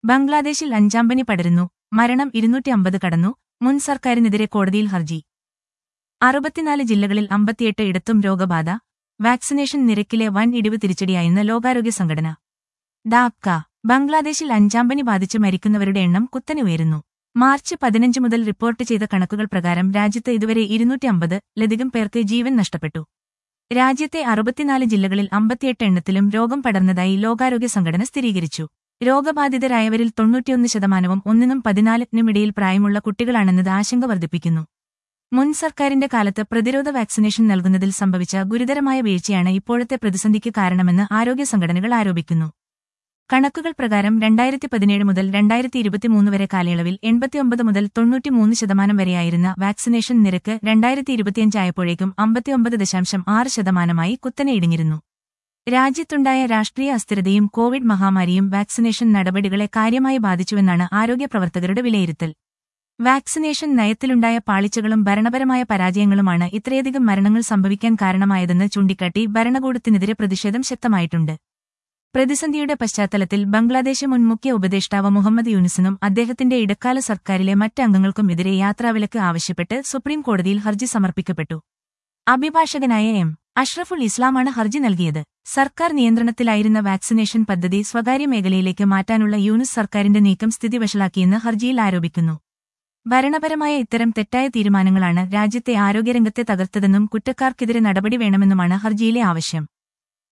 ബംഗ്ലാദേശിൽ അഞ്ചാം പനി പടരുന്നു മരണം ഇരുന്നൂറ്റി അമ്പത് കടന്നു മുൻ സർക്കാരിനെതിരെ കോടതിയിൽ ഹർജി അറുപത്തിനാല് ജില്ലകളിൽ അമ്പത്തിയെട്ട് ഇടത്തും രോഗബാധ വാക്സിനേഷൻ നിരക്കിലെ വൻ ഇടിവ് തിരിച്ചടിയായെന്ന് ലോകാരോഗ്യ സംഘടന ഡാക്ക ബംഗ്ലാദേശിൽ അഞ്ചാം പനി ബാധിച്ച് മരിക്കുന്നവരുടെ എണ്ണം കുത്തനെ ഉയരുന്നു മാർച്ച് പതിനഞ്ച് മുതൽ റിപ്പോർട്ട് ചെയ്ത കണക്കുകൾ പ്രകാരം രാജ്യത്ത് ഇതുവരെ ഇരുന്നൂറ്റി അമ്പത് ലധികം പേർക്ക് ജീവൻ നഷ്ടപ്പെട്ടു രാജ്യത്തെ അറുപത്തിനാല് ജില്ലകളിൽ അമ്പത്തിയെട്ട് എണ്ണത്തിലും രോഗം പടർന്നതായി ലോകാരോഗ്യ സംഘടന സ്ഥിരീകരിച്ചു രോഗബാധിതരായവരിൽ തൊണ്ണൂറ്റിയൊന്ന് ശതമാനവും ഒന്നിനും പതിനാലിനുമിടയിൽ പ്രായമുള്ള കുട്ടികളാണെന്നത് ആശങ്ക വർദ്ധിപ്പിക്കുന്നു മുൻ സർക്കാരിന്റെ കാലത്ത് പ്രതിരോധ വാക്സിനേഷൻ നൽകുന്നതിൽ സംഭവിച്ച ഗുരുതരമായ വീഴ്ചയാണ് ഇപ്പോഴത്തെ പ്രതിസന്ധിക്ക് കാരണമെന്ന് ആരോഗ്യ സംഘടനകൾ ആരോപിക്കുന്നു കണക്കുകൾ പ്രകാരം രണ്ടായിരത്തി പതിനേഴ് മുതൽ രണ്ടായിരത്തി ഇരുപത്തിമൂന്ന് വരെ കാലയളവിൽ എൺപത്തിയൊമ്പത് മുതൽ തൊണ്ണൂറ്റിമൂന്ന് ശതമാനം വരെയായിരുന്ന വാക്സിനേഷൻ നിരക്ക് രണ്ടായിരത്തി ഇരുപത്തിയഞ്ചായപ്പോഴേക്കും അമ്പത്തിയൊമ്പത് ദശാംശം ആറ് ശതമാനമായി കുത്തനെ ഇടിഞ്ഞിരുന്നു രാജ്യത്തുണ്ടായ രാഷ്ട്രീയ അസ്ഥിരതയും കോവിഡ് മഹാമാരിയും വാക്സിനേഷൻ നടപടികളെ കാര്യമായി ബാധിച്ചുവെന്നാണ് ആരോഗ്യ പ്രവർത്തകരുടെ വിലയിരുത്തൽ വാക്സിനേഷൻ നയത്തിലുണ്ടായ പാളിച്ചകളും ഭരണപരമായ പരാജയങ്ങളുമാണ് ഇത്രയധികം മരണങ്ങൾ സംഭവിക്കാൻ കാരണമായതെന്ന് ചൂണ്ടിക്കാട്ടി ഭരണകൂടത്തിനെതിരെ പ്രതിഷേധം ശക്തമായിട്ടുണ്ട് പ്രതിസന്ധിയുടെ പശ്ചാത്തലത്തിൽ ബംഗ്ലാദേശ് മുൻ മുഖ്യ ഉപദേഷ്ടാവ് മുഹമ്മദ് യൂനിസിനും അദ്ദേഹത്തിന്റെ ഇടക്കാല സർക്കാരിലെ മറ്റ് അംഗങ്ങൾക്കും എതിരെ യാത്രാവിലക്ക് ആവശ്യപ്പെട്ട് സുപ്രീം കോടതിയിൽ ഹർജി സമർപ്പിക്കപ്പെട്ടു അഭിഭാഷകനായ എം അഷ്റഫുൾ ഇസ്ലാമാണ് ഹർജി നൽകിയത് സർക്കാർ നിയന്ത്രണത്തിലായിരുന്ന വാക്സിനേഷൻ പദ്ധതി സ്വകാര്യ മേഖലയിലേക്ക് മാറ്റാനുള്ള യൂനിസ് സർക്കാരിന്റെ നീക്കം സ്ഥിതിവഷളാക്കിയെന്ന് ഹർജിയിൽ ആരോപിക്കുന്നു ഭരണപരമായ ഇത്തരം തെറ്റായ തീരുമാനങ്ങളാണ് രാജ്യത്തെ ആരോഗ്യരംഗത്തെ തകർത്തതെന്നും കുറ്റക്കാർക്കെതിരെ നടപടി വേണമെന്നുമാണ് ഹർജിയിലെ ആവശ്യം